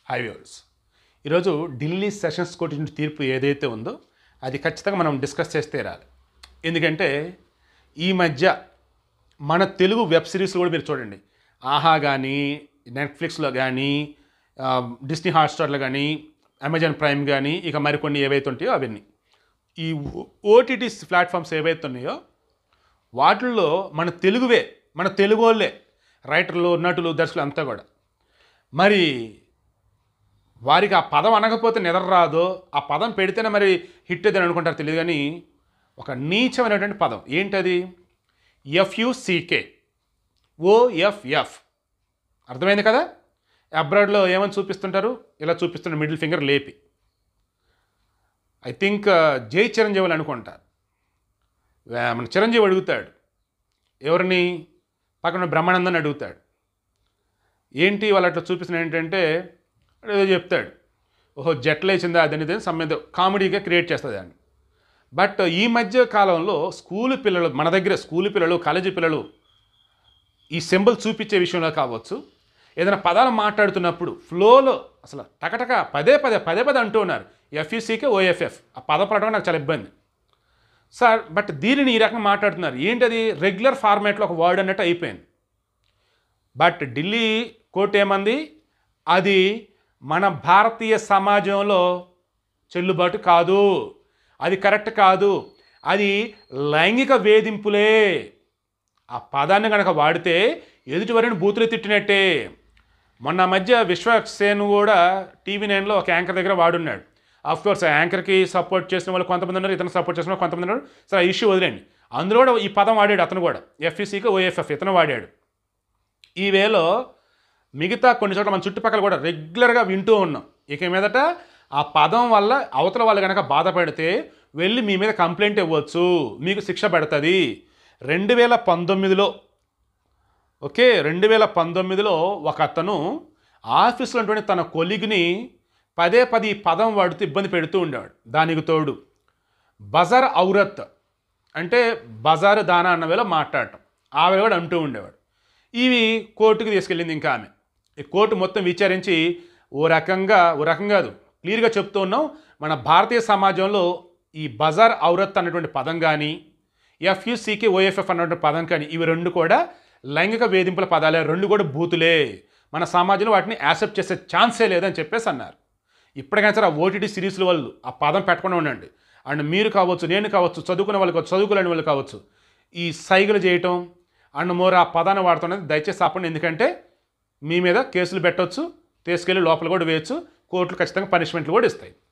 highways ఈరోజు Delhi sessions court నుంచి తీర్పు ఏదైతే ఉందో అది ఖచ్చితంగా మనం డిస్కస్ చేస్తే రాలి ఎందుకంటే ఈ మధ్య మన తెలుగు వెబ్ సిరీస్లు కూడా మీరు చూడండి ఆహా కానీ నెట్ఫ్లిక్స్లో కానీ డిస్నీ హాట్స్టార్లో కానీ అమెజాన్ ప్రైమ్ కానీ ఇక మరికొన్ని ఏవైతే ఉంటాయో అవన్నీ ఈ ఓటీటీ ప్లాట్ఫామ్స్ ఏవైతే ఉన్నాయో వాటిల్లో మన తెలుగువే మన తెలుగు వాళ్ళే రైటర్లు నటులు దర్శకులు అంతా కూడా మరి వారికి ఆ పదం అనకపోతే నిద్ర రాదో ఆ పదం పెడితేనే మరి హిట్ అని అనుకుంటారు తెలియదు కానీ ఒక నీచమైనటువంటి పదం ఏంటది ఎఫ్యుసికే ఓఎఫ్ఎఫ్ అర్థమైంది కదా అబ్రాడ్లో ఏమని చూపిస్తుంటారు ఇలా చూపిస్తున్న మిడిల్ ఫింగర్ లేపి ఐ థింక్ జై చిరంజీవి అని అనుకుంటా వా- మన చిరంజీవి అడుగుతాడు ఎవరిని పక్కన బ్రహ్మానందాన్ని అడుగుతాడు ఏంటి వాళ్ళు అట్లా చూపిస్తున్న ఏంటంటే వాడు ఏదో చెప్తాడు ఓహో జట్లు వేసిందా అదని ఇదని సమ్మెద కామెడీగా క్రియేట్ చేస్తుంది అని బట్ ఈ మధ్య కాలంలో స్కూల్ పిల్లలు మన దగ్గర స్కూల్ పిల్లలు కాలేజీ పిల్లలు ఈ సింబల్ చూపించే విషయంలో కావచ్చు ఏదైనా పదాలు మాట్లాడుతున్నప్పుడు ఫ్లోలో అసలు టకటక పదే పదే పదే పదే అంటూ ఉన్నారు ఎఫ్ఈసీకే ఓఎఫ్ఎఫ్ ఆ పద పడడం నాకు చాలా ఇబ్బంది సార్ బట్ దీనిని ఈ రకంగా మాట్లాడుతున్నారు ఏంటది రెగ్యులర్ ఫార్మాట్లో ఒక వర్డ్ అన్నట్టు అయిపోయింది బట్ ఢిల్లీ కోర్టు ఏమంది అది మన భారతీయ సమాజంలో చెల్లుబాటు కాదు అది కరెక్ట్ కాదు అది లైంగిక వేధింపులే ఆ పదాన్ని కనుక వాడితే ఎదుటివారిని బూతులు తిట్టినట్టే మొన్న మధ్య విశ్వక్సేన్ కూడా టీవీ నైన్లో ఒక యాంకర్ దగ్గర వాడున్నాడు ఆఫ్ కోర్స్ ఆ యాంకర్కి సపోర్ట్ చేసిన వాళ్ళు కొంతమంది ఉన్నారు ఇతను సపోర్ట్ చేసిన వాళ్ళు కొంతమంది ఉన్నారు సరే ఇష్యూ వదిలేండి అందులో కూడా ఈ పదం వాడాడు అతను కూడా ఎఫ్ఈసీకి ఓఎఫ్ఎఫ్ ఇతను వాడాడు ఈ వేలో మిగతా కొన్ని చోట్ల మన చుట్టుపక్కల కూడా రెగ్యులర్గా వింటూ ఉన్నాం ఇక మీదట ఆ పదం వల్ల అవతల వాళ్ళు కనుక బాధపడితే వెళ్ళి మీ మీద కంప్లైంట్ ఇవ్వచ్చు మీకు శిక్ష పడుతుంది రెండు వేల పంతొమ్మిదిలో ఓకే రెండు వేల పంతొమ్మిదిలో ఒక అతను ఆఫీస్లో ఉన్నటువంటి తన కొలిగ్ని పదే పది ఈ పదం వాడుతూ ఇబ్బంది పెడుతూ ఉండేవాడు దానికి తోడు బజార్ ఔరత్ అంటే బజారు దానా అన్న వేళ మాట్లాడటం ఆ వేళ కూడా అంటూ ఉండేవాడు ఇవి కోర్టుకి తీసుకెళ్ళింది ఇంకా ఆమె ఈ కోర్టు మొత్తం విచారించి ఓ రకంగా ఓ రకం కాదు క్లియర్గా చెప్తూ ఉన్నాం మన భారతీయ సమాజంలో ఈ బజార్ ఔరత్ అన్నటువంటి పదం కానీ ఎఫ్యుసికి ఓఎఫ్ఎఫ్ అన్నటువంటి పదం కానీ ఇవి రెండు కూడా లైంగిక వేధింపుల పదాలే రెండు కూడా బూతులే మన సమాజంలో వాటిని యాక్సెప్ట్ చేసే ఛాన్సే లేదని చెప్పేసి అన్నారు ఇప్పటికైనా సరే ఆ ఓటీటీ సిరీస్ల వాళ్ళు ఆ పదం పెట్టకుండా ఉండండి అండ్ మీరు కావచ్చు నేను కావచ్చు చదువుకునే వాళ్ళు కావచ్చు చదువుకోలేని వాళ్ళు కావచ్చు ఈ సైగలు చేయటం అండ్ మోర్ ఆ పదాన్ని వాడుతున్నది దయచేసి ఆపండి ఎందుకంటే మీ మీద కేసులు పెట్టవచ్చు తీసుకెళ్ళి లోపల కూడా వేయచ్చు కోర్టులు ఖచ్చితంగా పనిష్మెంట్లు కూడా ఇస్తాయి